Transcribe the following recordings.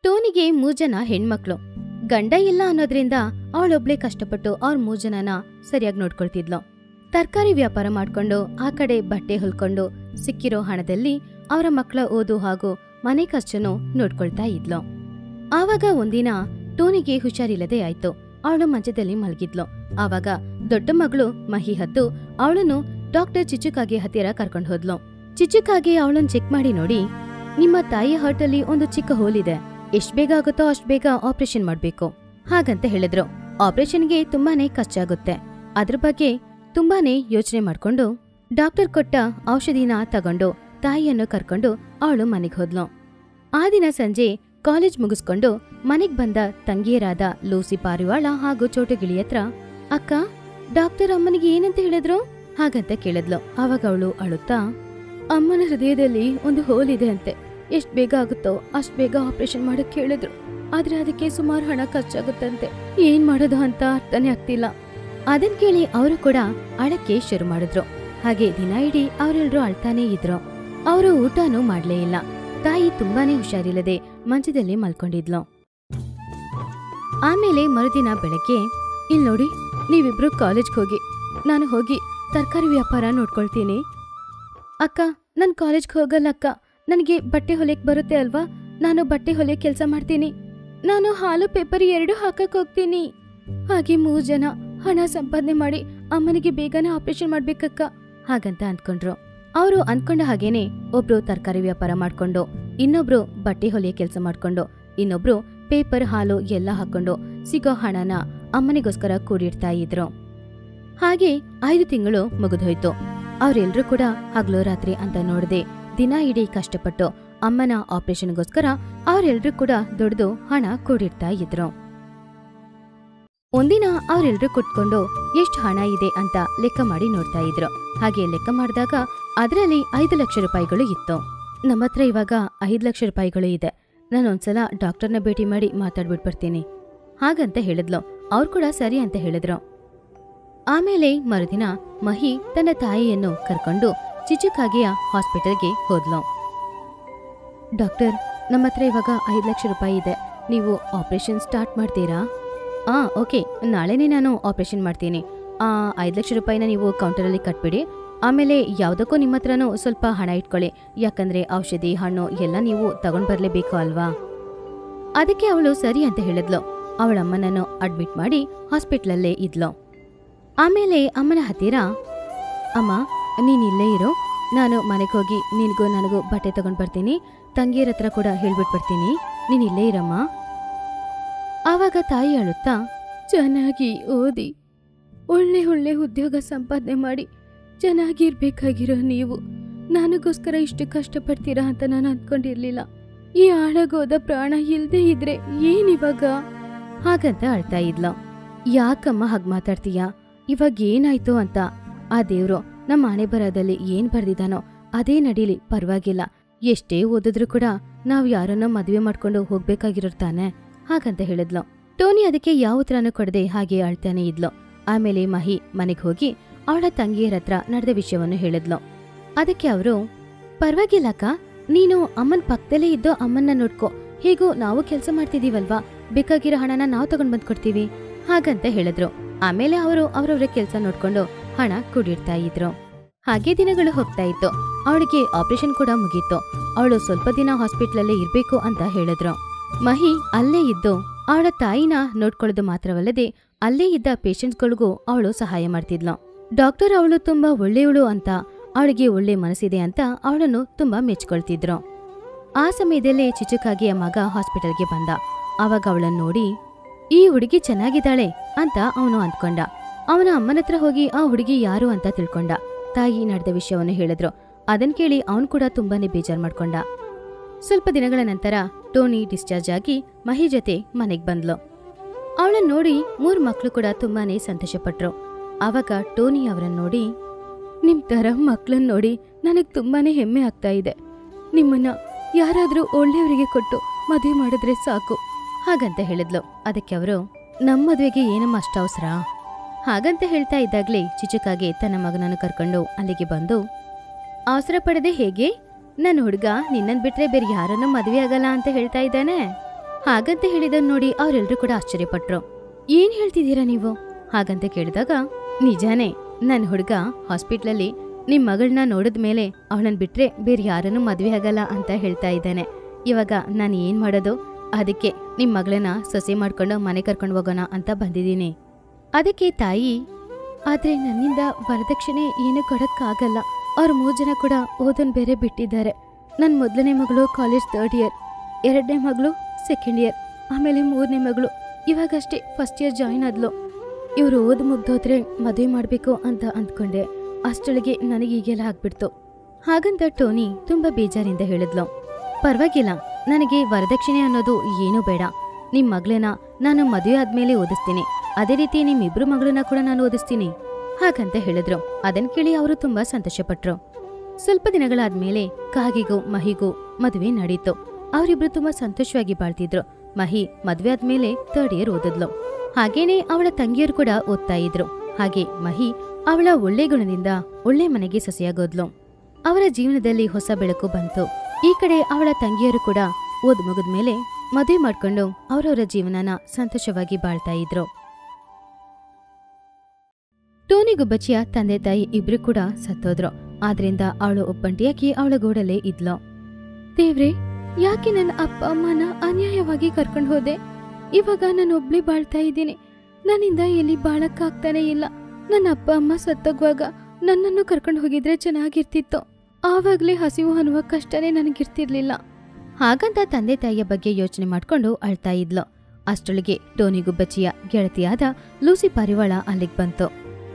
ಟೋನಿಗೆ ಮೂರ್ ಜನ ಹೆಣ್ಮಕ್ಳು ಗಂಡ ಇಲ್ಲ ಅನ್ನೋದ್ರಿಂದ ಅವಳೊಬ್ಳೆ ಕಷ್ಟಪಟ್ಟು ಅವ್ರ ಮೂರ್ ಜನನ ಸರಿಯಾಗಿ ನೋಡ್ಕೊಳ್ತಿದ್ಲು ತರಕಾರಿ ವ್ಯಾಪಾರ ಮಾಡ್ಕೊಂಡು ಆ ಕಡೆ ಬಟ್ಟೆ ಹೊಲ್ಕೊಂಡು ಸಿಕ್ಕಿರೋ ಹಣದಲ್ಲಿ ಅವರ ಮಕ್ಕಳ ಓದು ಹಾಗೂ ಮನೆ ಖರ್ಚನ್ನು ನೋಡ್ಕೊಳ್ತಾ ಇದ್ಲು ಆವಾಗ ಒಂದಿನ ಟೋನಿಗೆ ಹುಷಾರಿಲ್ಲದೆ ಆಯ್ತು ಅವಳು ಮಂಚದಲ್ಲಿ ಮಲಗಿದ್ಲು ಆವಾಗ ದೊಡ್ಡ ಮಗಳು ಮಹಿ ಹದ್ದು ಅವಳನ್ನು ಡಾಕ್ಟರ್ ಚಿಚುಕಾಗೆ ಹತ್ತಿರ ಕರ್ಕೊಂಡು ಹೋದ್ಲು ಚಿಚುಕಾಗೆ ಅವಳನ್ನ ಚೆಕ್ ಮಾಡಿ ನೋಡಿ ನಿಮ್ಮ ತಾಯಿ ಹಾರ್ಟಲ್ಲಿ ಒಂದು ಚಿಕ್ಕ ಹೋಲಿದೆ ಎಷ್ಟ್ ಬೇಗ ಆಗುತ್ತೋ ಅಷ್ಟ್ ಬೇಗ ಆಪರೇಷನ್ ಮಾಡ್ಬೇಕು ಹಾಗಂತ ಹೇಳಿದ್ರು ಆಪರೇಷನ್ಗೆ ತುಂಬಾನೇ ಖರ್ಚಾಗುತ್ತೆ ಅದ್ರ ಬಗ್ಗೆ ತುಂಬಾನೇ ಯೋಚನೆ ಮಾಡ್ಕೊಂಡು ಡಾಕ್ಟರ್ ಕೊಟ್ಟ ಔಷಧಿನ ತಗೊಂಡು ತಾಯಿಯನ್ನು ಕರ್ಕೊಂಡು ಅವಳು ಮನೆಗೆ ಹೋದ್ಲು ಆ ದಿನ ಸಂಜೆ ಕಾಲೇಜ್ ಮುಗಿಸ್ಕೊಂಡು ಮನೆಗ್ ಬಂದ ತಂಗಿಯರಾದ ಲೂಸಿ ಪಾರಿವಾಳ ಹಾಗೂ ಚೋಟುಗಿಳಿ ಹತ್ರ ಅಕ್ಕ ಡಾಕ್ಟರ್ ಅಮ್ಮನಿಗೆ ಏನಂತ ಹೇಳಿದ್ರು ಹಾಗಂತ ಕೇಳಿದ್ಲು ಆವಾಗ ಅವಳು ಅಳುತ್ತಾ ಅಮ್ಮನ ಹೃದಯದಲ್ಲಿ ಒಂದು ಹೋಲ್ ಇದೆ ಅಂತೆ ಎಷ್ಟ್ ಬೇಗ ಆಗುತ್ತೋ ಅಷ್ಟ್ ಬೇಗ ಆಪರೇಷನ್ ಮಾಡಕ್ ಹೇಳಿದ್ರು ಆದ್ರೆ ಅದಕ್ಕೆ ಸುಮಾರು ಹಣ ಖರ್ಚಾಗುತ್ತಂತೆ ಏನ್ ಮಾಡೋದು ಅಂತ ಅರ್ಥನೇ ಆಗ್ತಿಲ್ಲ ಅದನ್ ಕೇಳಿ ಅವರು ಕೂಡ ಅಳಕ್ಕೆ ಶುರು ಮಾಡಿದ್ರು ಹಾಗೆ ದಿನ ಇಡೀ ಅವರೆಲ್ಲರೂ ಅಳ್ತಾನೇ ಇದ್ರು ಅವರು ಊಟನೂ ಮಾಡ್ಲೇ ಇಲ್ಲ ತಾಯಿ ತುಂಬಾನೇ ಹುಷಾರಿಲ್ಲದೆ ಮಂಚದಲ್ಲಿ ಮಲ್ಕೊಂಡಿದ್ಲು ಆಮೇಲೆ ಮರುದಿನ ಬೆಳಗ್ಗೆ ಇಲ್ ನೋಡಿ ನೀವಿಬ್ರು ಕಾಲೇಜ್ಗೆ ಹೋಗಿ ನಾನು ಹೋಗಿ ತರಕಾರಿ ವ್ಯಾಪಾರ ನೋಡ್ಕೊಳ್ತೀನಿ ಅಕ್ಕ ನಾನು ಕಾಲೇಜ್ಗೆ ಹೋಗಲ್ಲ ಅಕ್ಕ ನನಗೆ ಬಟ್ಟೆ ಹೊಲಿಯಕ್ ಬರುತ್ತೆ ಅಲ್ವಾ ನಾನು ಬಟ್ಟೆ ಹೊಲಿಯಕ್ ಕೆಲಸ ಮಾಡ್ತೀನಿ ನಾನು ಹಾಲು ಪೇಪರ್ ಎರಡು ಹಾಕಕ್ ಹೋಗ್ತೀನಿ ಹಾಗೆ ಮೂರ್ ಜನ ಹಣ ಸಂಪಾದನೆ ಮಾಡಿ ಅಮ್ಮನಿಗೆ ಬೇಗನೆ ಆಪರೇಷನ್ ಮಾಡ್ಬೇಕಕ್ಕ ಹಾಗಂತ ಅಂದ್ಕೊಂಡ್ರು ಅವರು ಅಂದ್ಕೊಂಡ ಹಾಗೇನೆ ಒಬ್ರು ತರಕಾರಿ ವ್ಯಾಪಾರ ಮಾಡ್ಕೊಂಡು ಇನ್ನೊಬ್ರು ಬಟ್ಟೆ ಹೊಲಿಯ ಕೆಲಸ ಮಾಡ್ಕೊಂಡು ಇನ್ನೊಬ್ರು ಪೇಪರ್ ಹಾಲು ಎಲ್ಲ ಹಾಕೊಂಡು ಸಿಗೋ ಹಣನ ಅಮ್ಮನಿಗೋಸ್ಕರ ಕೂಡಿಡ್ತಾ ಇದ್ರು ಹಾಗೆ ಐದು ತಿಂಗಳು ಮುಗಿದೋಯ್ತು ಅವ್ರೆಲ್ರೂ ಕೂಡ ಹಗ್ಲು ರಾತ್ರಿ ಅಂತ ನೋಡದೆ ದಿನ ಇಡೀ ಕಷ್ಟಪಟ್ಟು ಅಮ್ಮನ ಆಪರೇಷನ್ಗೋಸ್ಕರ ಅವರೆಲ್ರೂ ಕೂಡ ದುಡ್ದು ಹಣ ಕೂಡಿಡ್ತಾ ಇದ್ರು ಒಂದಿನ ಅವರೆಲ್ರೂ ಕುಟ್ಕೊಂಡು ಎಷ್ಟು ಹಣ ಇದೆ ಅಂತ ಲೆಕ್ಕ ಮಾಡಿ ನೋಡ್ತಾ ಇದ್ರು ಹಾಗೆ ಲೆಕ್ಕ ಮಾಡಿದಾಗ ಅದರಲ್ಲಿ ಐದು ಲಕ್ಷ ರೂಪಾಯಿಗಳು ಇತ್ತು ನಮ್ಮ ಹತ್ರ ಇವಾಗ ಐದು ಲಕ್ಷ ರೂಪಾಯಿಗಳು ಇದೆ ನಾನು ಒಂದ್ಸಲ ಡಾಕ್ಟರ್ನ ಭೇಟಿ ಮಾಡಿ ಮಾತಾಡ್ಬಿಟ್ಟು ಬರ್ತೀನಿ ಹಾಗಂತ ಹೇಳಿದ್ಲು ಅವ್ರು ಕೂಡ ಸರಿ ಅಂತ ಹೇಳಿದ್ರು ಆಮೇಲೆ ಮರುದಿನ ಮಹಿ ತನ್ನ ತಾಯಿಯನ್ನು ಕರ್ಕೊಂಡು ಚಿಚುಕಾಗಿಯ ಹಾಸ್ಪಿಟಲ್ಗೆ ಹೋದ್ಲು ಡಾಕ್ಟರ್ ನಮ್ಮ ಹತ್ರ ಇವಾಗ ಐದು ಲಕ್ಷ ರೂಪಾಯಿ ಇದೆ ನೀವು ಆಪರೇಷನ್ ಸ್ಟಾರ್ಟ್ ಮಾಡ್ತೀರಾ ಆ ಓಕೆ ನಾಳೆನೇ ನಾನು ಆಪರೇಷನ್ ಮಾಡ್ತೀನಿ ಆ ಐದು ಲಕ್ಷ ರೂಪಾಯಿನ ನೀವು ಕೌಂಟರಲ್ಲಿ ಕಟ್ಬಿಡಿ ಆಮೇಲೆ ಯಾವುದಕ್ಕೂ ನಿಮ್ಮ ಹತ್ರನೂ ಸ್ವಲ್ಪ ಹಣ ಇಟ್ಕೊಳ್ಳಿ ಯಾಕಂದ್ರೆ ಔಷಧಿ ಹಣ್ಣು ಎಲ್ಲ ನೀವು ತಗೊಂಡ್ ಬರಲೇಬೇಕು ಅಲ್ವಾ ಅದಕ್ಕೆ ಅವಳು ಸರಿ ಅಂತ ಹೇಳಿದ್ಲು ಅವಳ ಅಮ್ಮನನ್ನು ಅಡ್ಮಿಟ್ ಮಾಡಿ ಹಾಸ್ಪಿಟ್ಲಲ್ಲೇ ಇದ್ಲು ಆಮೇಲೆ ಅಮ್ಮನ ಹತ್ತಿರ ಅಮ್ಮ ನೀನ್ ಇಲ್ಲೇ ಇರೋ ನಾನು ಮನೆಗೆ ಹೋಗಿ ನಿನಗೂ ನನಗೂ ಬಟ್ಟೆ ತಗೊಂಡ್ ಬರ್ತೀನಿ ತಂಗಿಯರ ಹತ್ರ ಕೂಡ ಹೇಳ್ಬಿಟ್ಟು ಬರ್ತೀನಿ ನೀನ್ ಇಲ್ಲೇ ಇರಮ್ಮ ಆವಾಗ ತಾಯಿ ಅಳುತ್ತಾ ಚೆನ್ನಾಗಿ ಓದಿ ಒಳ್ಳೆ ಒಳ್ಳೆ ಉದ್ಯೋಗ ಸಂಪಾದನೆ ಮಾಡಿ ಚೆನ್ನಾಗಿರ್ಬೇಕಾಗಿರೋ ನೀವು ನನಗೋಸ್ಕರ ಇಷ್ಟು ಕಷ್ಟಪಡ್ತೀರಾ ಅಂತ ನಾನು ಅಂದ್ಕೊಂಡಿರ್ಲಿಲ್ಲ ಈ ಆಳಗೋದ ಪ್ರಾಣ ಇಲ್ದೇ ಇದ್ರೆ ಏನಿವಾಗ ಹಾಗಂತ ಅಳ್ತಾ ಇದ್ಲು ಯಾಕಮ್ಮ ಹಾಗ್ ಮಾತಾಡ್ತೀಯ ಇವಾಗ ಏನಾಯ್ತು ಅಂತ ಆ ದೇವ್ರು ನಮ್ಮ ಹಣೆ ಬರದಲ್ಲಿ ಏನ್ ಬರ್ದಿದಾನೋ ಅದೇ ನಡೀಲಿ ಪರವಾಗಿಲ್ಲ ಎಷ್ಟೇ ಓದಿದ್ರು ಕೂಡ ನಾವ್ ಯಾರನ್ನೋ ಮದ್ವೆ ಮಾಡ್ಕೊಂಡು ಹೋಗ್ಬೇಕಾಗಿರೋರ್ ತಾನೆ ಹಾಗಂತ ಹೇಳಿದ್ಲು ಟೋನಿ ಅದಕ್ಕೆ ಯಾವ ಉತ್ತರನೂ ಕೊಡದೆ ಹಾಗೆ ಅಳ್ತಾನೆ ಇದ್ಲು ಆಮೇಲೆ ಮಹಿ ಮನೆಗ್ ಹೋಗಿ ಅವಳ ತಂಗಿಯರ ಹತ್ರ ನಡೆದ ವಿಷಯವನ್ನು ಹೇಳಿದ್ಲು ಅದಕ್ಕೆ ಅವರು ಪರವಾಗಿಲ್ಲಕ್ಕ ನೀನು ಅಮ್ಮನ್ ಪಕ್ಕದಲ್ಲೇ ಇದ್ದು ಅಮ್ಮನ್ನ ನೋಡ್ಕೋ ಹೇಗೂ ನಾವು ಕೆಲಸ ಮಾಡ್ತಿದೀವಲ್ವಾ ಬೇಕಾಗಿರೋ ಹಣನ ನಾವು ತಗೊಂಡ್ ಬಂದ್ ಕೊಡ್ತೀವಿ ಹಾಗಂತ ಹೇಳಿದ್ರು ಆಮೇಲೆ ಅವರು ಅವ್ರವ್ರ ಕೆಲಸ ನೋಡ್ಕೊಂಡು ಹಣ ಕೂಡಿಡ್ತಾ ಇದ್ರು ಹಾಗೆ ದಿನಗಳು ಹೋಗ್ತಾ ಇತ್ತು ಅವಳಿಗೆ ಆಪರೇಷನ್ ಕೂಡ ಮುಗೀತು ಅವಳು ಸ್ವಲ್ಪ ದಿನ ಹಾಸ್ಪಿಟ್ಲಲ್ಲೇ ಇರ್ಬೇಕು ಅಂತ ಹೇಳಿದ್ರು ಮಹಿ ಅಲ್ಲೇ ಇದ್ದು ಅವಳ ತಾಯಿನ ನೋಡ್ಕೊಳ್ಳೋದು ಮಾತ್ರವಲ್ಲದೆ ಅಲ್ಲೇ ಇದ್ದ ಪೇಷಂಟ್ಸ್ಗಳಿಗೂ ಅವಳು ಸಹಾಯ ಮಾಡ್ತಿದ್ಲು ಡಾಕ್ಟರ್ ಅವಳು ತುಂಬಾ ಒಳ್ಳೆಯವಳು ಅಂತ ಅವಳಿಗೆ ಒಳ್ಳೆ ಮನಸ್ಸಿದೆ ಅಂತ ಅವಳನ್ನು ತುಂಬಾ ಮೆಚ್ಕೊಳ್ತಿದ್ರು ಆ ಸಮಯದಲ್ಲೇ ಚಿಚುಕಾಗಿಯ ಮಗ ಹಾಸ್ಪಿಟಲ್ಗೆ ಬಂದ ಆವಾಗ ಅವಳನ್ನ ನೋಡಿ ಈ ಹುಡುಗಿ ಚೆನ್ನಾಗಿದ್ದಾಳೆ ಅಂತ ಅವನು ಅಂದ್ಕೊಂಡ ಅವನ ಅಮ್ಮನ ಹತ್ರ ಹೋಗಿ ಆ ಹುಡುಗಿ ಯಾರು ಅಂತ ತಿಳ್ಕೊಂಡ ತಾಯಿ ನಡೆದ ವಿಷಯವನ್ನು ಹೇಳಿದ್ರು ಅದನ್ ಕೇಳಿ ಅವನ್ ಕೂಡ ತುಂಬಾನೇ ಬೇಜಾರ್ ಮಾಡ್ಕೊಂಡ ಸ್ವಲ್ಪ ದಿನಗಳ ನಂತರ ಟೋನಿ ಡಿಸ್ಚಾರ್ಜ್ ಆಗಿ ಮಹಿ ಜೊತೆ ಮನೆಗ್ ಬಂದ್ಲು ಅವಳನ್ನ ನೋಡಿ ಮೂರ್ ಮಕ್ಳು ಕೂಡ ತುಂಬಾನೇ ಸಂತೋಷಪಟ್ರು ಆವಾಗ ಟೋನಿ ಅವರನ್ನ ನೋಡಿ ನಿಮ್ ತರ ಮಕ್ಳನ್ನ ನೋಡಿ ನನಗ್ ತುಂಬಾನೇ ಹೆಮ್ಮೆ ಆಗ್ತಾ ಇದೆ ನಿಮ್ಮನ್ನ ಯಾರಾದ್ರೂ ಒಳ್ಳೆಯವರಿಗೆ ಕೊಟ್ಟು ಮದುವೆ ಮಾಡಿದ್ರೆ ಸಾಕು ಹಾಗಂತ ಹೇಳಿದ್ಲು ಅದಕ್ಕೆ ಅವರು ನಮ್ಮ ಮದುವೆಗೆ ಏನಮ್ಮ ಅಷ್ಟ ಅವಸರ ಹಾಗಂತ ಹೇಳ್ತಾ ಇದ್ದಾಗ್ಲೇ ಚಿಚುಕಾಗೆ ತನ್ನ ಮಗನನ್ನು ಕರ್ಕೊಂಡು ಅಲ್ಲಿಗೆ ಬಂದು ಅವಸರ ಪಡದೆ ಹೇಗೆ ನನ್ನ ಹುಡುಗ ನಿನ್ನನ್ ಬಿಟ್ರೆ ಬೇರೆ ಯಾರನ್ನೂ ಮದುವೆ ಆಗಲ್ಲ ಅಂತ ಹೇಳ್ತಾ ಇದ್ದಾನೆ ಹಾಗಂತ ಹೇಳಿದನ್ ನೋಡಿ ಅವರೆಲ್ಲರೂ ಕೂಡ ಆಶ್ಚರ್ಯಪಟ್ರು ಏನ್ ಹೇಳ್ತಿದ್ದೀರಾ ನೀವು ಹಾಗಂತ ಕೇಳಿದಾಗ ನಿಜಾನೇ ನನ್ ಹುಡುಗ ಹಾಸ್ಪಿಟ್ಲಲ್ಲಿ ನಿಮ್ ಮಗಳನ್ನ ನೋಡಿದ ಮೇಲೆ ಅವಳನ್ನ ಬಿಟ್ರೆ ಬೇರೆ ಯಾರನ್ನೂ ಮದ್ವೆ ಆಗಲ್ಲ ಅಂತ ಹೇಳ್ತಾ ಇದ್ದಾನೆ ಇವಾಗ ನಾನು ಏನ್ ಮಾಡೋದು ಅದಕ್ಕೆ ನಿಮ್ ಮಗಳನ್ನ ಸೊಸೆ ಮಾಡ್ಕೊಂಡು ಮನೆ ಕರ್ಕೊಂಡು ಹೋಗೋಣ ಅಂತ ಬಂದಿದ್ದೀನಿ ಅದಕ್ಕೆ ತಾಯಿ ಆದ್ರೆ ನನ್ನಿಂದ ವರದಕ್ಷಿಣೆ ಏನು ಕೊಡಕ್ಕಾಗಲ್ಲ ಅವ್ರ ಮೂರ್ ಜನ ಕೂಡ ಓದನ್ ಬೇರೆ ಬಿಟ್ಟಿದ್ದಾರೆ ನನ್ನ ಮೊದಲನೇ ಮಗಳು ಕಾಲೇಜ್ ಥರ್ಡ್ ಇಯರ್ ಎರಡನೇ ಮಗಳು ಸೆಕೆಂಡ್ ಇಯರ್ ಆಮೇಲೆ ಮೂರನೇ ಮಗಳು ಇವಾಗಷ್ಟೇ ಫಸ್ಟ್ ಇಯರ್ ಜಾಯಿನ್ ಆದ್ಲು ಇವರು ಓದ್ ಮುಗ್ದೋದ್ರೆ ಮದುವೆ ಮಾಡಬೇಕು ಅಂತ ಅಂದ್ಕೊಂಡೆ ಅಷ್ಟೊಳಗೆ ನನಗೆ ಈಗೆಲ್ಲ ಆಗ್ಬಿಡ್ತು ಹಾಗಂತ ಟೋನಿ ತುಂಬಾ ಬೇಜಾರಿಂದ ಹೇಳಿದ್ಲು ಪರವಾಗಿಲ್ಲ ನನಗೆ ವರದಕ್ಷಿಣೆ ಅನ್ನೋದು ಏನೂ ಬೇಡ ನಿಮ್ ಮಗಳನ್ನ ನಾನು ಮದುವೆ ಆದ್ಮೇಲೆ ಓದಿಸ್ತೀನಿ ಅದೇ ರೀತಿ ನಿಮ್ಮಿಬ್ರು ಮಗಳನ್ನ ಕೂಡ ನಾನು ಓದಿಸ್ತೀನಿ ಹಾಗಂತ ಹೇಳಿದ್ರು ಅದನ್ ಕೇಳಿ ಅವರು ತುಂಬಾ ಸಂತೋಷಪಟ್ರು ಸ್ವಲ್ಪ ದಿನಗಳಾದ್ಮೇಲೆ ಕಾಗಿಗೂ ಮಹಿಗೂ ಮದುವೆ ನಡೀತು ಅವರಿಬ್ರು ತುಂಬಾ ಸಂತೋಷವಾಗಿ ಬಾಳ್ತಿದ್ರು ಮಹಿ ಮದ್ವೆ ಆದ್ಮೇಲೆ ಥರ್ಡ್ ಇಯರ್ ಓದಿದ್ಲು ಹಾಗೇನೆ ಅವಳ ತಂಗಿಯರು ಕೂಡ ಓದ್ತಾ ಇದ್ರು ಹಾಗೆ ಮಹಿ ಅವಳ ಒಳ್ಳೆ ಗುಣದಿಂದ ಒಳ್ಳೆ ಮನೆಗೆ ಸೊಸೆಯಾಗೋದ್ಲು ಅವರ ಜೀವನದಲ್ಲಿ ಹೊಸ ಬೆಳಕು ಬಂತು ಈ ಕಡೆ ಅವಳ ತಂಗಿಯರು ಕೂಡ ಓದ್ ಮುಗಿದ್ಮೇಲೆ ಮದುವೆ ಮಾಡ್ಕೊಂಡು ಅವರವರ ಜೀವನನ ಸಂತೋಷವಾಗಿ ಬಾಳ್ತಾ ಇದ್ರು ಟೋನಿ ಗುಬ್ಬಚ್ಚಿಯ ತಂದೆ ತಾಯಿ ಇಬ್ರು ಕೂಡ ಸತ್ತೋದ್ರು ಆದ್ರಿಂದ ಅವಳು ಒಬ್ಬಂಟಿಯಾಗಿ ಅವಳ ಗೋಡಲ್ಲೇ ಇದ್ಲು ದೇವ್ರೆ ಯಾಕೆ ನನ್ನ ಅಪ್ಪ ಅಮ್ಮನ ಅನ್ಯಾಯವಾಗಿ ಕರ್ಕೊಂಡು ಹೋದೆ ಇವಾಗ ನಾನು ಒಬ್ಳೆ ಬಾಳ್ತಾ ಇದ್ದೀನಿ ನನ್ನಿಂದ ಎಲ್ಲಿ ಬಾಳಕ್ಕಾಗ್ತಾನೆ ಇಲ್ಲ ನನ್ನ ಅಪ್ಪ ಅಮ್ಮ ಸತ್ತೋಗುವಾಗ ನನ್ನನ್ನು ಕರ್ಕೊಂಡು ಹೋಗಿದ್ರೆ ಚೆನ್ನಾಗಿರ್ತಿತ್ತು ಆವಾಗ್ಲೇ ಹಸಿವು ಅನ್ನುವ ಕಷ್ಟನೇ ನನಗಿರ್ತಿರ್ಲಿಲ್ಲ ಹಾಗಂತ ತಂದೆ ತಾಯಿಯ ಬಗ್ಗೆ ಯೋಚನೆ ಮಾಡ್ಕೊಂಡು ಅಳ್ತಾ ಇದ್ಲು ಅಷ್ಟೊಳಗೆ ಟೋನಿ ಗುಬ್ಬಚ್ಚಿಯ ಗೆಳತಿಯಾದ ಲೂಸಿ ಪಾರಿವಾಳ ಅಲ್ಲಿಗ್ ಬಂತು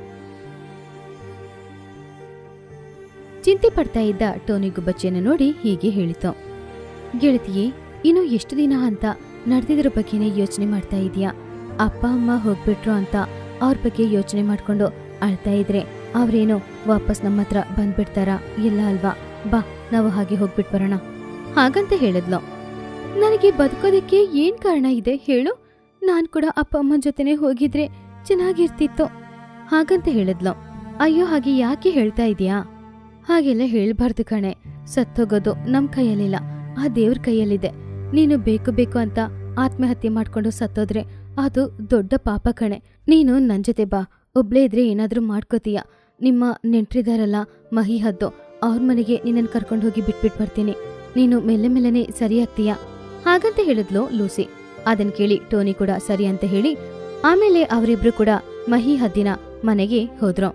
ಚಿಂತೆ ಪಡ್ತಾ ಇದ್ದ ಟೋನಿ ಗುಬ್ಬಚ್ಚಿಯನ್ನು ನೋಡಿ ಹೀಗೆ ಹೇಳಿತು ಗೆಳತಿಯೇ ಇನ್ನು ಎಷ್ಟು ದಿನ ಅಂತ ನಡೆದಿದ್ರ ಬಗ್ಗೆನೇ ಯೋಚನೆ ಮಾಡ್ತಾ ಇದೀಯಾ ಅಪ್ಪ ಅಮ್ಮ ಹೋಗ್ಬಿಟ್ರು ಅಂತ ಅವ್ರ ಬಗ್ಗೆ ಯೋಚನೆ ಮಾಡ್ಕೊಂಡು ಅಳ್ತಾ ಇದ್ರೆ ಅವ್ರೇನು ವಾಪಸ್ ನಮ್ಮ ಹತ್ರ ಬಂದ್ಬಿಡ್ತಾರಾ ಇಲ್ಲ ಅಲ್ವಾ ಬಾ ನಾವು ಹಾಗೆ ಹೋಗ್ಬಿಟ್ ಬರೋಣ ಹಾಗಂತ ಹೇಳಿದ್ಲು ನನಗೆ ಬದುಕೋದಕ್ಕೆ ಏನ್ ಕಾರಣ ಇದೆ ಹೇಳು ನಾನ್ ಕೂಡ ಅಪ್ಪ ಅಮ್ಮ ಜೊತೆನೆ ಹೋಗಿದ್ರೆ ಚೆನ್ನಾಗಿರ್ತಿತ್ತು ಹಾಗಂತ ಹೇಳಿದ್ಲು ಅಯ್ಯೋ ಹಾಗೆ ಯಾಕೆ ಹೇಳ್ತಾ ಇದೀಯಾ ಹಾಗೆಲ್ಲ ಹೇಳ್ಬಾರ್ದು ಕಣೆ ಸತ್ತೋಗೋದು ನಮ್ ಕೈಯಲ್ಲಿಲ್ಲ ಆ ದೇವ್ರ ಕೈಯಲ್ಲಿದೆ ನೀನು ಬೇಕು ಬೇಕು ಅಂತ ಆತ್ಮಹತ್ಯೆ ಮಾಡ್ಕೊಂಡು ಸತ್ತೋದ್ರೆ ಅದು ದೊಡ್ಡ ಪಾಪ ಕಣೆ ನೀನು ನನ್ ಜೊತೆ ಬಾ ಒಬ್ಳೇ ಇದ್ರೆ ಏನಾದ್ರೂ ಮಾಡ್ಕೋತೀಯ ನಿಮ್ಮ ನೆಂಟ್ರಿದಾರಲ್ಲ ಮಹಿ ಹದ್ದು ಅವ್ರ ಮನೆಗೆ ನಿನ್ನನ್ ಕರ್ಕೊಂಡು ಹೋಗಿ ಬಿಟ್ಬಿಟ್ ಬರ್ತೀನಿ ನೀನು ಮೆಲ್ಲೆ ಮೆಲ್ಲನೆ ಸರಿ ಆಗ್ತೀಯಾ ಹಾಗಂತ ಹೇಳಿದ್ಲು ಲೂಸಿ ಅದನ್ ಕೇಳಿ ಟೋನಿ ಕೂಡ ಸರಿ ಅಂತ ಹೇಳಿ ಆಮೇಲೆ ಅವರಿಬ್ರು ಕೂಡ ಮಹಿ ಹದ್ದಿನ ಮನೆಗೆ ಹೋದ್ರು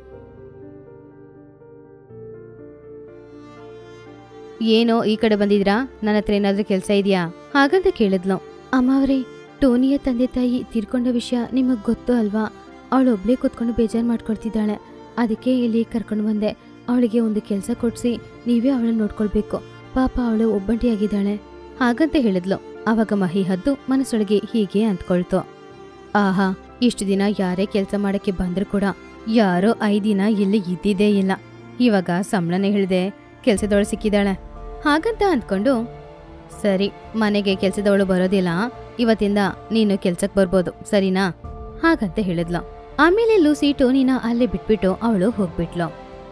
ಏನೋ ಈ ಕಡೆ ಬಂದಿದ್ರಾ ನನ್ನ ಹತ್ರ ಏನಾದ್ರೂ ಕೆಲಸ ಇದೆಯಾ ಹಾಗಂತ ಕೇಳಿದ್ಲು ಅಮ್ಮವ್ರೆ ಟೋನಿಯ ತಂದೆ ತಾಯಿ ತೀರ್ಕೊಂಡ ವಿಷಯ ನಿಮಗ್ ಗೊತ್ತು ಅಲ್ವಾ ಅವಳು ಒಬ್ಳೇ ಕೂತ್ಕೊಂಡು ಬೇಜಾರ್ ಮಾಡ್ಕೊಳ್ತಿದ್ದಾಳೆ ಅದಕ್ಕೆ ಇಲ್ಲಿ ಕರ್ಕೊಂಡು ಬಂದೆ ಅವಳಿಗೆ ಒಂದು ಕೆಲಸ ಕೊಡ್ಸಿ ನೀವೇ ಅವಳನ್ನ ನೋಡ್ಕೊಳ್ಬೇಕು ಪಾಪ ಅವಳು ಒಬ್ಬಂಟಿಯಾಗಿದ್ದಾಳೆ ಹಾಗಂತ ಹೇಳಿದ್ಲು ಅವಾಗ ಮಹಿ ಹದ್ದು ಮನಸ್ಸೊಳಗೆ ಹೀಗೆ ಅಂದ್ಕೊಳ್ತು ಆಹಾ ಇಷ್ಟು ದಿನ ಯಾರೇ ಕೆಲಸ ಮಾಡಕ್ಕೆ ಬಂದ್ರು ಕೂಡ ಯಾರೋ ಐದ್ ದಿನ ಇಲ್ಲಿ ಇದ್ದಿದ್ದೇ ಇಲ್ಲ ಇವಾಗ ಸಂಬಳನೇ ಹೇಳ್ದೆ ಕೆಲ್ಸದವಳು ಸಿಕ್ಕಿದಾಳೆ ಹಾಗಂತ ಅಂದ್ಕೊಂಡು ಸರಿ ಮನೆಗೆ ಕೆಲ್ಸದವಳು ಬರೋದಿಲ್ಲ ಇವತ್ತಿಂದ ನೀನು ಕೆಲ್ಸಕ್ ಬರ್ಬೋದು ಸರಿನಾ ಹಾಗಂತ ಹೇಳಿದ್ಲು ಆಮೇಲೆ ಲೂಸಿ ಟೋನಿನ ಅಲ್ಲೇ ಬಿಟ್ಬಿಟ್ಟು ಅವಳು ಹೋಗ್ಬಿಟ್ಲು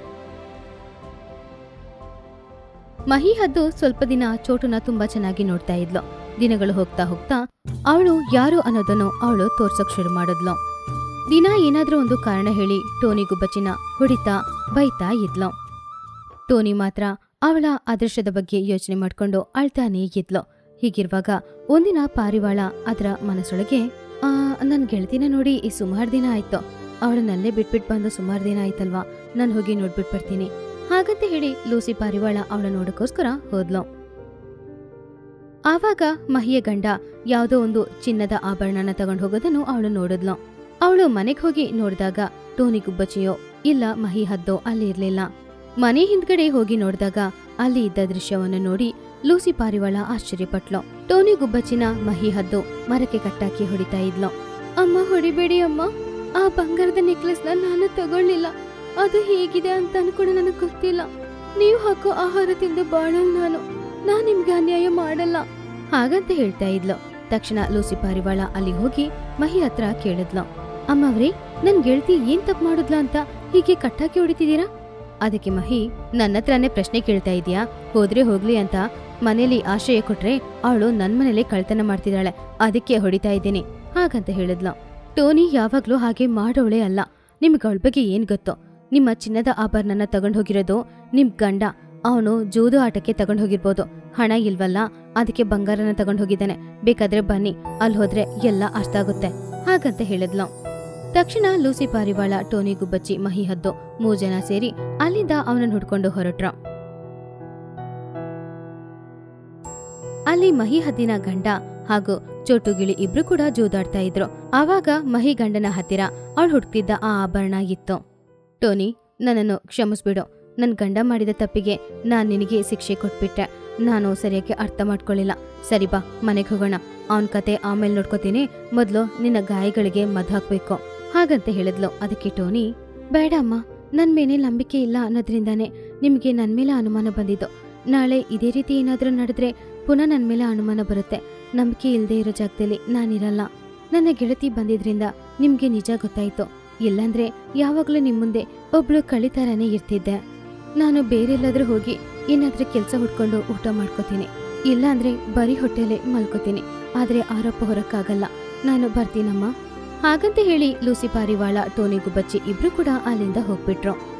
ಮಹಿ ಹದ್ದು ಸ್ವಲ್ಪ ದಿನ ಚೋಟುನ ತುಂಬಾ ಚೆನ್ನಾಗಿ ನೋಡ್ತಾ ಇದ್ಲು ದಿನಗಳು ಹೋಗ್ತಾ ಹೋಗ್ತಾ ಅವಳು ಯಾರು ಅನ್ನೋದನ್ನು ಅವಳು ತೋರ್ಸಕ್ ಶುರು ಮಾಡಿದ್ಲು ದಿನ ಏನಾದ್ರೂ ಒಂದು ಕಾರಣ ಹೇಳಿ ಟೋನಿ ಗುಬ್ಬಚ್ಚಿನ ಹೊಡಿತಾ ಬೈತಾ ಇದ್ಲು ಟೋನಿ ಮಾತ್ರ ಅವಳ ಅದೃಷ್ಟದ ಬಗ್ಗೆ ಯೋಚನೆ ಮಾಡ್ಕೊಂಡು ಅಳ್ತಾನೇ ಇದ್ಲು ಹೀಗಿರುವಾಗ ಒಂದಿನ ಪಾರಿವಾಳ ಅದರ ಮನಸ್ಸೊಳಗೆ ಆ ನನ್ ಗೆಳತಿನ ನೋಡಿ ಈ ಸುಮಾರು ದಿನ ಆಯ್ತು ಅವಳನ್ನಲ್ಲೇ ಬಿಟ್ಬಿಟ್ ಬಂದು ಸುಮಾರು ದಿನ ಆಯ್ತಲ್ವಾ ನಾನು ಹೋಗಿ ನೋಡ್ಬಿಟ್ ಬರ್ತೀನಿ ಹಾಗಂತ ಹೇಳಿ ಲೂಸಿ ಪಾರಿವಾಳ ಅವಳ ನೋಡಕ್ಕೋಸ್ಕರ ಹೋದ್ಲು ಆವಾಗ ಮಹಿಯ ಗಂಡ ಯಾವುದೋ ಒಂದು ಚಿನ್ನದ ಆಭರಣನ ತಗೊಂಡು ಹೋಗೋದನ್ನು ಅವಳು ನೋಡಿದ್ಲು ಅವಳು ಮನೆಗೆ ಹೋಗಿ ನೋಡಿದಾಗ ಟೋನಿ ಗುಬ್ಬಚ್ಚಿಯೋ ಇಲ್ಲ ಮಹಿ ಹದ್ದೋ ಅಲ್ಲಿ ಇರ್ಲಿಲ್ಲ ಮನೆ ಹಿಂದ್ಗಡೆ ಹೋಗಿ ನೋಡಿದಾಗ ಅಲ್ಲಿ ಇದ್ದ ದೃಶ್ಯವನ್ನು ನೋಡಿ ಲೂಸಿ ಪಾರಿವಾಳ ಆಶ್ಚರ್ಯಪಟ್ಲು ಟೋನಿ ಗುಬ್ಬಚ್ಚಿನ ಮಹಿ ಹದ್ದು ಮರಕ್ಕೆ ಕಟ್ಟಾಕಿ ಹೊಡಿತಾ ಇದ್ಲು ಅಮ್ಮ ಹೊಡಿಬೇಡಿ ಅಮ್ಮ ಆ ಬಂಗಾರದ ನೆಕ್ಲೆಸ್ನ ನಾನು ತಗೊಳ್ಳಿಲ್ಲ ಅದು ಹೇಗಿದೆ ಅಂತ ಕೂಡ ನನಗೆ ಗೊತ್ತಿಲ್ಲ ನೀವು ಹಾಕೋ ಆಹಾರ ತಿಂದು ಬಾಳಲ್ ನಾನು ನಾನ್ ನಿಮ್ಗೆ ಅನ್ಯಾಯ ಮಾಡಲ್ಲ ಹಾಗಂತ ಹೇಳ್ತಾ ಇದ್ಲು ತಕ್ಷಣ ಲೂಸಿ ಪಾರಿವಾಳ ಅಲ್ಲಿ ಹೋಗಿ ಮಹಿ ಹತ್ರ ಕೇಳಿದ್ಲು ಅಮ್ಮವ್ರಿ ನನ್ ಗೆಳತಿ ಏನ್ ತಪ್ಪು ಮಾಡಿದ್ಲ ಅಂತ ಹೀಗೆ ಕಟ್ಟಾಕಿ ಹೊಡಿತಿದ್ದೀರಾ ಅದಕ್ಕೆ ಮಹಿ ನನ್ನ ಹತ್ರನೇ ಪ್ರಶ್ನೆ ಕೇಳ್ತಾ ಇದೀಯಾ ಹೋದ್ರೆ ಹೋಗ್ಲಿ ಅಂತ ಮನೇಲಿ ಆಶ್ರಯ ಕೊಟ್ರೆ ಅವಳು ನನ್ ಮನೇಲೆ ಕಳ್ತನ ಮಾಡ್ತಿದ್ದಾಳೆ ಅದಕ್ಕೆ ಹೊಡಿತಾ ಇದ್ದೀನಿ ಹಾಗಂತ ಹೇಳಿದ್ಲು ಟೋನಿ ಯಾವಾಗ್ಲೂ ಹಾಗೆ ಮಾಡೋಳೆ ಅಲ್ಲ ನಿಮ್ಗೆ ಅವಳ ಬಗ್ಗೆ ಏನ್ ಗೊತ್ತೋ ನಿಮ್ಮ ಚಿನ್ನದ ಆಭರಣನ ತಗೊಂಡ್ ಹೋಗಿರೋದು ನಿಮ್ ಗಂಡ ಅವನು ಜೂದು ಆಟಕ್ಕೆ ತಗೊಂಡ್ ಹೋಗಿರ್ಬೋದು ಹಣ ಇಲ್ವಲ್ಲ ಅದಕ್ಕೆ ಬಂಗಾರನ ತಗೊಂಡ್ ಹೋಗಿದ್ದಾನೆ ಬೇಕಾದ್ರೆ ಬನ್ನಿ ಅಲ್ಲಿ ಹೋದ್ರೆ ಎಲ್ಲ ಅರ್ಥ ಆಗುತ್ತೆ ಹಾಗಂತ ಹೇಳಿದ್ಲು ತಕ್ಷಣ ಲೂಸಿ ಪಾರಿವಾಳ ಟೋನಿ ಗುಬ್ಬಚ್ಚಿ ಮಹಿ ಹದ್ದು ಮೂರ್ ಜನ ಸೇರಿ ಅಲ್ಲಿಂದ ಅವನನ್ನ ಹುಡ್ಕೊಂಡು ಹೊರಟ್ರ ಅಲ್ಲಿ ಮಹಿ ಹದ್ದಿನ ಗಂಡ ಹಾಗೂ ಚೋಟುಗಿಳಿ ಇಬ್ರು ಕೂಡ ಜೂದಾಡ್ತಾ ಇದ್ರು ಆವಾಗ ಮಹಿ ಗಂಡನ ಹತ್ತಿರ ಅವಳು ಹುಡುಕ್ತಿದ್ದ ಆ ಆಭರಣ ಇತ್ತು ಟೋನಿ ನನ್ನನ್ನು ಕ್ಷಮಿಸ್ಬಿಡು ನನ್ ಗಂಡ ಮಾಡಿದ ತಪ್ಪಿಗೆ ನಾನ್ ನಿನಗೆ ಶಿಕ್ಷೆ ಕೊಟ್ಬಿಟ್ಟೆ ನಾನು ಸರಿಯಾಗಿ ಅರ್ಥ ಮಾಡ್ಕೊಳ್ಳಿಲ್ಲ ಸರಿ ಬಾ ಮನೆಗೆ ಹೋಗೋಣ ಅವನ್ ಕತೆ ಆಮೇಲೆ ನೋಡ್ಕೋತೀನಿ ಮೊದ್ಲು ನಿನ್ನ ಗಾಯಗಳಿಗೆ ಮದ್ ಹಾಕ್ಬೇಕು ಹಾಗಂತ ಹೇಳಿದ್ಲು ಅದಕ್ಕೆ ಟೋನಿ ಬೇಡ ಅಮ್ಮ ನನ್ ಮೇಲೆ ನಂಬಿಕೆ ಇಲ್ಲ ಅನ್ನೋದ್ರಿಂದಾನೇ ನಿಮ್ಗೆ ನನ್ ಮೇಲೆ ಅನುಮಾನ ಬಂದಿದ್ದು ನಾಳೆ ಇದೇ ರೀತಿ ಏನಾದ್ರೂ ನಡೆದ್ರೆ ಪುನಃ ನನ್ ಮೇಲೆ ಅನುಮಾನ ಬರುತ್ತೆ ನಂಬಿಕೆ ಇಲ್ಲದೆ ಇರೋ ಜಾಗದಲ್ಲಿ ನಾನಿರಲ್ಲ ನನ್ನ ಗೆಳತಿ ಬಂದಿದ್ರಿಂದ ನಿಮ್ಗೆ ನಿಜ ಗೊತ್ತಾಯ್ತು ಇಲ್ಲಾಂದ್ರೆ ಯಾವಾಗ್ಲೂ ನಿಮ್ ಮುಂದೆ ಒಬ್ಳು ಕಳಿತರನೇ ಇರ್ತಿದ್ದೆ ನಾನು ಬೇರೆಲ್ಲಾದ್ರೂ ಹೋಗಿ ಏನಾದ್ರೂ ಕೆಲಸ ಹುಡ್ಕೊಂಡು ಊಟ ಮಾಡ್ಕೋತೀನಿ ಇಲ್ಲಾಂದ್ರೆ ಬರೀ ಹೊಟ್ಟೆಲೆ ಮಲ್ಕೋತೀನಿ ಆದ್ರೆ ಆರೋಪ ಹೊರಕ್ಕಾಗಲ್ಲ ನಾನು ಬರ್ತೀನಮ್ಮ ಹಾಗಂತ ಹೇಳಿ ಲೂಸಿ ಪಾರಿವಾಳ ಟೋನಿ ಗುಬ್ಬಚ್ಚಿ ಇಬ್ರು ಕೂಡ ಅಲ್ಲಿಂದ ಹೋಗ್ಬಿಟ್ರು